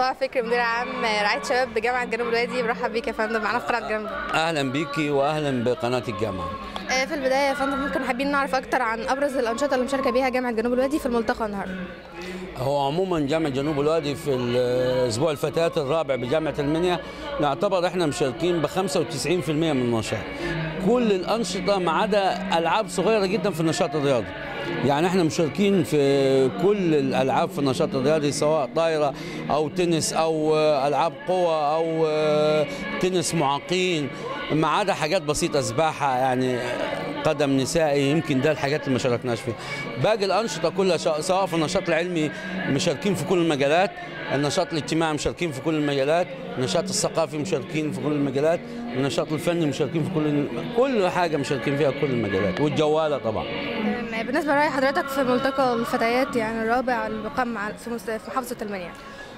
صباح فكري مدير عام رعايه شباب بجامعه جنوب الوادي برحب بيك يا فندم معانا في قناه جنوب اهلا بيكي واهلا بقناه الجامعه آه، في البدايه يا فندم ممكن حابين نعرف اكتر عن ابرز الانشطه اللي مشاركه بيها جامعه جنوب الوادي في الملتقى النهارده هو عموما جامعه جنوب الوادي في اسبوع الفتيات الرابع بجامعه المنيا نعتبر احنا مشاركين ب 95% من النشاط كل الانشطه ما عدا العاب صغيره جدا في النشاط الرياضي يعني احنا مشاركين في كل الالعاب في النشاط الرياضي سواء طايره او تنس او العاب قوه او تنس معاقين ما عدا حاجات بسيطه سباحه يعني قدم نسائي يمكن ده الحاجات اللي ما شاركناش فيها باقي الانشطه كلها سواء في النشاط العلمي مشاركين في كل المجالات النشاط الاجتماعي مشاركين في كل المجالات النشاط الثقافي مشاركين في كل المجالات النشاط الفني مشاركين في كل كل حاجه مشاركين فيها كل المجالات والجواله طبعا آه، بالنسبه لرأي حضرتك في ملتقى الفتيات يعني الرابع اللي بقام على- في مست- في محافظه المنيا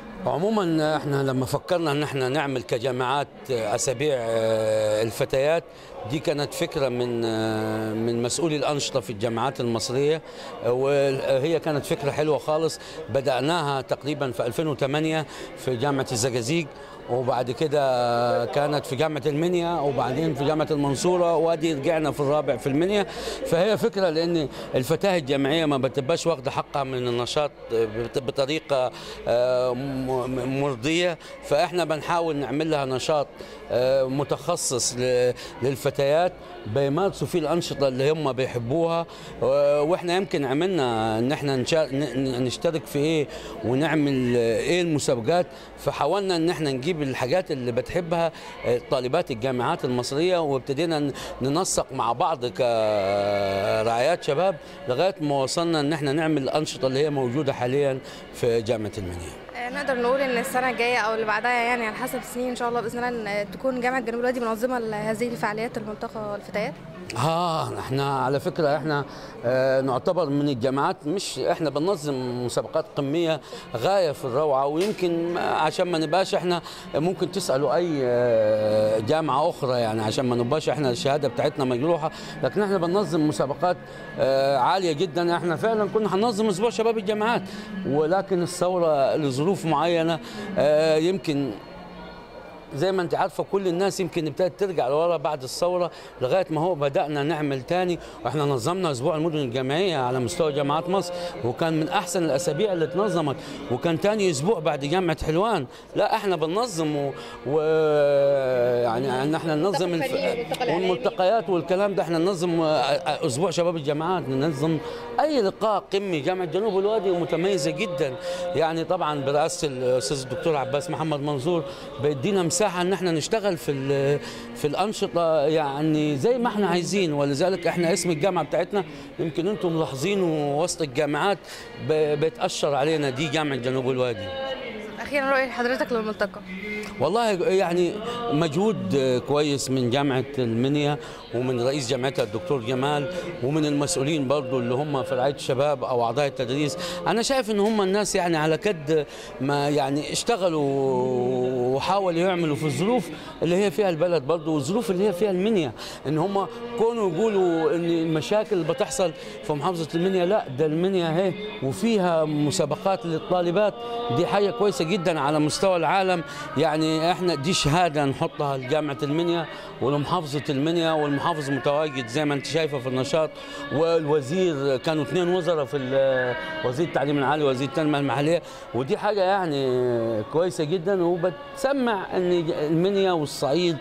عموما احنا لما فكرنا ان احنا نعمل كجامعات اسابيع آه، الفتيات دي كانت فكره من آه، من مسؤولي الانشطه في الجامعات المصريه آه، وهي كانت فكره حلوه خالص بداناها تقريبا في 2008 في جامعه الزقازيق وبعد كده كانت في جامعة المنيا وبعدين في جامعة المنصورة وادي رجعنا في الرابع في المنيا فهي فكرة لأن الفتاة الجامعية ما بتبقاش واخدة حقها من النشاط بت- بطريقة آه، م- مرضية فإحنا بنحاول نعمل لها نشاط آه، متخصص ل- للفتيات بيمارسوا فيه الأنشطة اللي هم بيحبوها و- وإحنا يمكن عملنا إن إحنا نشا- ن- نشترك في إيه ونعمل إيه المسابقات فحاولنا إن إحنا نجيب الحاجات اللي بتحبها آه، طالبات الجامعات المصرية وابتدينا ن- ننسق مع بعض كرعايات شباب لغاية ما وصلنا إن إحنا نعمل الأنشطة اللي هي موجودة حاليا في جامعة المنيا آه، نقدر نقول ان السنه الجايه او اللي بعدها يعني على حسب السنين ان شاء الله باذن الله إن تكون جامعه جنوب الوادي منظمه لهذه الفعاليات الملتقى الفتيات اه احنا على فكره احنا آه نعتبر من الجامعات مش احنا بننظم مسابقات قميه غايه في الروعه ويمكن عشان ما نبقاش احنا ممكن تسالوا اي آه، جامعه اخرى يعني عشان ما نبقاش احنا الشهاده بتاعتنا مجروحه لكن احنا بننظم مسابقات آه، عاليه جدا احنا فعلا كنا هننظم اسبوع شباب الجامعات ولكن الثوره لظروف معينه آه، يمكن زي ما انت عارفه كل الناس يمكن ابتدت ترجع لورا بعد الثوره لغايه ما هو بدانا نعمل تاني واحنا نظمنا اسبوع المدن الجامعيه على مستوى جامعات مصر وكان من احسن الاسابيع اللي اتنظمت وكان تاني اسبوع بعد جامعه حلوان لا احنا بننظم و, و... يعني ان احنا ننظم الفني والملتقى الإعلامي. والملتقيات والكلام ده احنا ننظم آه، اسبوع شباب الجامعات ننظم اي لقاء قمي جامعه جنوب الوادي متميزه جدا يعني طبعا برئاسه الاستاذ الدكتور عباس محمد منصور بيدينا مساحه ان احنا نشتغل في ال- في الانشطه يعني زي ما احنا عايزين ولذلك احنا اسم الجامعه بتاعتنا يمكن انتم ملاحظينه وسط الجامعات ب- بتاشر علينا دي جامعه جنوب الوادي اخيرا رؤيه حضرتك للملتقى والله يعني مجهود كويس من جامعة المنيا ومن رئيس جامعتها الدكتور جمال ومن المسؤولين برضو اللي هم في رعاية الشباب أو أعضاء التدريس أنا شايف إن هم الناس يعني على كد ما يعني اشتغلوا وحاولوا يعملوا في الظروف اللي هي فيها البلد برضو والظروف اللي هي فيها المنيا إن هم كونوا يقولوا إن المشاكل اللي بتحصل في محافظة المنيا لا ده المنيا اهي وفيها مسابقات للطالبات دي حاجة كويسة جدا على مستوى العالم يعني احنا دي شهادة نحطها لجامعة المنيا ولمحافظة المنيا والمحافظ متواجد زي ما انت شايفة في النشاط والوزير كانوا اثنين وزراء في ال- وزير التعليم العالي وزير التنمية المحلية ودي حاجة يعني كويسة جدا وبتسمع ان المنيا والصعيد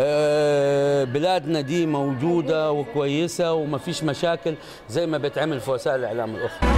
آه، بلادنا دي موجودة وكويسة ومفيش مشاكل زي ما بيتعمل في وسائل الإعلام الأخرى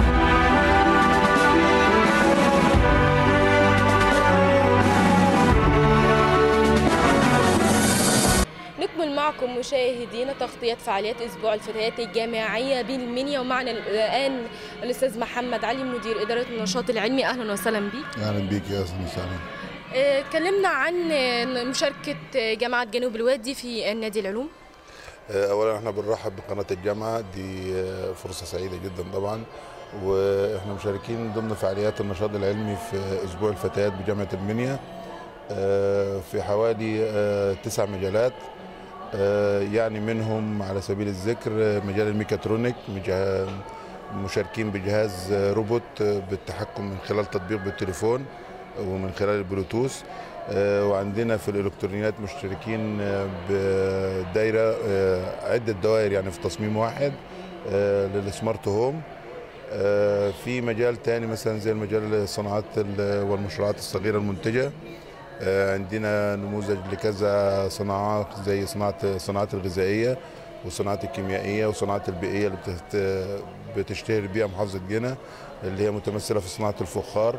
نكمل معكم مشاهدينا تغطية فعاليات أسبوع الفتيات الجامعية بالمنيا ومعنا الآن الأستاذ محمد علي مدير إدارة النشاط العلمي أهلا وسهلا بك اهلا بيك يا اهلا وسهلا آه، اتكلمنا عن آه، مشاركة آه، جامعة جنوب الوادي في نادي العلوم آه، اولا احنا بنرحب بقناه الجامعه دي آه، فرصه سعيده جدا طبعا واحنا مشاركين ضمن فعاليات النشاط العلمي في اسبوع الفتيات بجامعه المنيا آه، في حوالي آه، تسع مجالات آه، يعني منهم على سبيل الذكر آه، مجال الميكاترونيك مجا- مشاركين بجهاز آه، روبوت آه، بالتحكم من خلال تطبيق بالتليفون ومن خلال البلوتوث آه، وعندنا في الالكترونيات مشتركين آه، بدايره آه، عده دوائر يعني في تصميم واحد آه، للسمارت هوم آه، في مجال تاني مثلا زي المجال الصناعات ال- والمشروعات الصغيره المنتجه آه، عندنا نموذج لكذا صناعات زي صناعه الصناعات الغذائيه والصناعات الكيميائيه والصناعات البيئيه اللي بتت- بتشتهر بيها محافظه جنة اللي هي متمثله في صناعه الفخار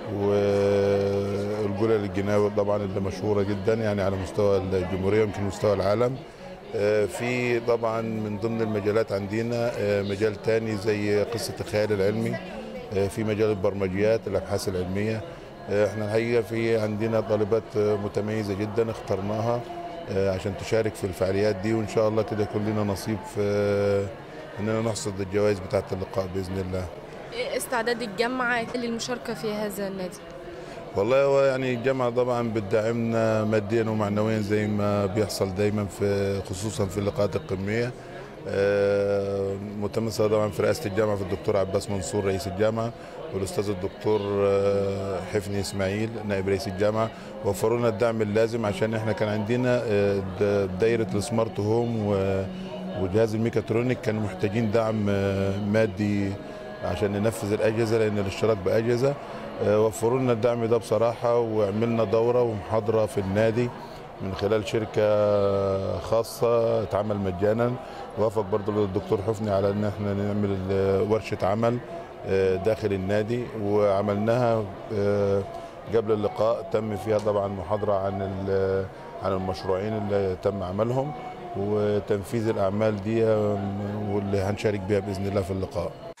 والجلل الجناوي طبعا اللي مشهوره جدا يعني على مستوى الجمهوريه ويمكن مستوى العالم آه، في طبعا من ضمن المجالات عندنا آه، مجال تاني زي قصه الخيال العلمي آه، في مجال البرمجيات الابحاث العلميه آه، احنا الحقيقه في عندنا طالبات آه، متميزه جدا اخترناها آه، عشان تشارك في الفعاليات دي وان شاء الله كده يكون لنا نصيب في آه، اننا نحصد الجوائز بتاعه اللقاء باذن الله إيه استعداد الجامعة للمشاركة في هذا النادي والله هو يعني الجامعة طبعا بتدعمنا ماديا ومعنويا زي ما بيحصل دايما في خصوصا في اللقاءات القمية آه، متمثلة طبعا في رئاسة الجامعة في الدكتور عباس منصور رئيس الجامعة والأستاذ الدكتور آه، حفني إسماعيل نائب رئيس الجامعة وفروا لنا الدعم اللازم عشان احنا كان عندنا آه، د- دايرة السمارت هوم و- وجهاز الميكاترونيك كانوا محتاجين دعم آه، مادي عشان ننفذ الأجهزة لأن الاشتراك بأجهزة آه، وفروا لنا الدعم ده بصراحة وعملنا دورة ومحاضرة في النادي من خلال شركة خاصة اتعمل مجانا وافق برضو الدكتور حفني على ان احنا نعمل ال- ورشة عمل آه، داخل النادي وعملناها آه، قبل اللقاء تم فيها طبعا محاضرة عن ال- عن المشروعين اللي تم عملهم وتنفيذ الأعمال دي آه، واللي هنشارك بها بإذن الله في اللقاء